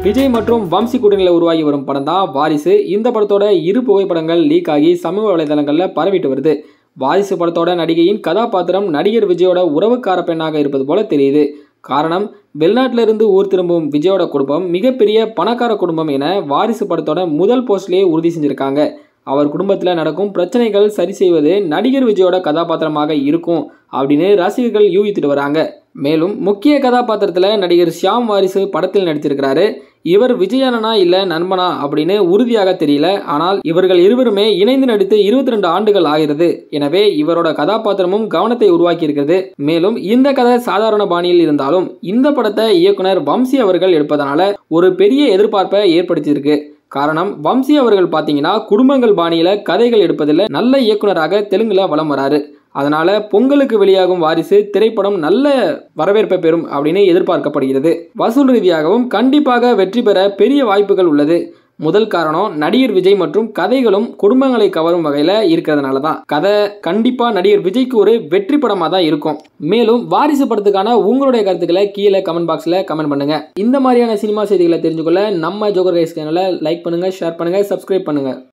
விஜய் மற்றும் வம்சி கூட்டணியில் உருவாகி வரும் படம் தான் வாரிசு இந்த படத்தோட இரு புகைப்படங்கள் லீக் ஆகி சமூக வலைதளங்களில் பரவிட்டு வருது வாரிசு படத்தோட நடிகையின் கதாபாத்திரம் நடிகர் விஜயோட உறவுக்கார பெண்ணாக இருப்பது போல தெரியுது காரணம் வெளிநாட்டில இருந்து ஊர் திரும்பும் விஜயோட குடும்பம் மிகப்பெரிய பணக்கார குடும்பம் என வாரிசு படத்தோட முதல் போஸ்ட்லேயே உறுதி செஞ்சிருக்காங்க அவர் குடும்பத்தில் நடக்கும் பிரச்சனைகள் சரி செய்வது நடிகர் விஜயோட கதாபாத்திரமாக இருக்கும் அப்படின்னு ரசிகர்கள் யூகித்துட்டு வராங்க மேலும் முக்கிய கதாபாத்திரத்தில் நடிகர் ஷியாம் வாரிசு படத்தில் நடித்திருக்கிறாரு இவர் விஜயனா இல்லை நண்பனா அப்படின்னு உறுதியாக தெரியல ஆனால் இவர்கள் இருவருமே இணைந்து நடித்து இருபத்தி ரெண்டு ஆண்டுகள் ஆகிறது எனவே இவரோட கதாபாத்திரமும் கவனத்தை உருவாக்கி இருக்கிறது மேலும் இந்த கதை சாதாரண பாணியில் இருந்தாலும் இந்த படத்தை இயக்குனர் வம்சி அவர்கள் எடுப்பதனால ஒரு பெரிய எதிர்பார்ப்பை ஏற்படுத்தியிருக்கு காரணம் வம்சி அவர்கள் பார்த்தீங்கன்னா குடும்பங்கள் பாணியில கதைகள் எடுப்பதில் நல்ல இயக்குனராக தெலுங்குல வலம் வராரு அதனால பொங்கலுக்கு வெளியாகும் வாரிசு திரைப்படம் நல்ல வரவேற்பை பெறும் அப்படின்னு எதிர்பார்க்கப்படுகிறது வசூல் ரீதியாகவும் கண்டிப்பாக வெற்றி பெற பெரிய வாய்ப்புகள் உள்ளது முதல் காரணம் நடிகர் விஜய் மற்றும் கதைகளும் குடும்பங்களை கவரும் வகையில் இருக்கிறதுனால தான் கதை கண்டிப்பாக நடிகர் விஜய்க்கு ஒரு வெற்றி படமாக தான் இருக்கும் மேலும் வாரிசு படத்துக்கான உங்களுடைய கருத்துக்களை கீழே கமெண்ட் பாக்ஸில் கமெண்ட் பண்ணுங்க இந்த மாதிரியான சினிமா செய்திகளை தெரிஞ்சுக்கொள்ள நம்ம ஜோகர் கைஸ் சேனலை லைக் பண்ணுங்க ஷேர் பண்ணுங்க சப்ஸ்கிரைப் பண்ணுங்க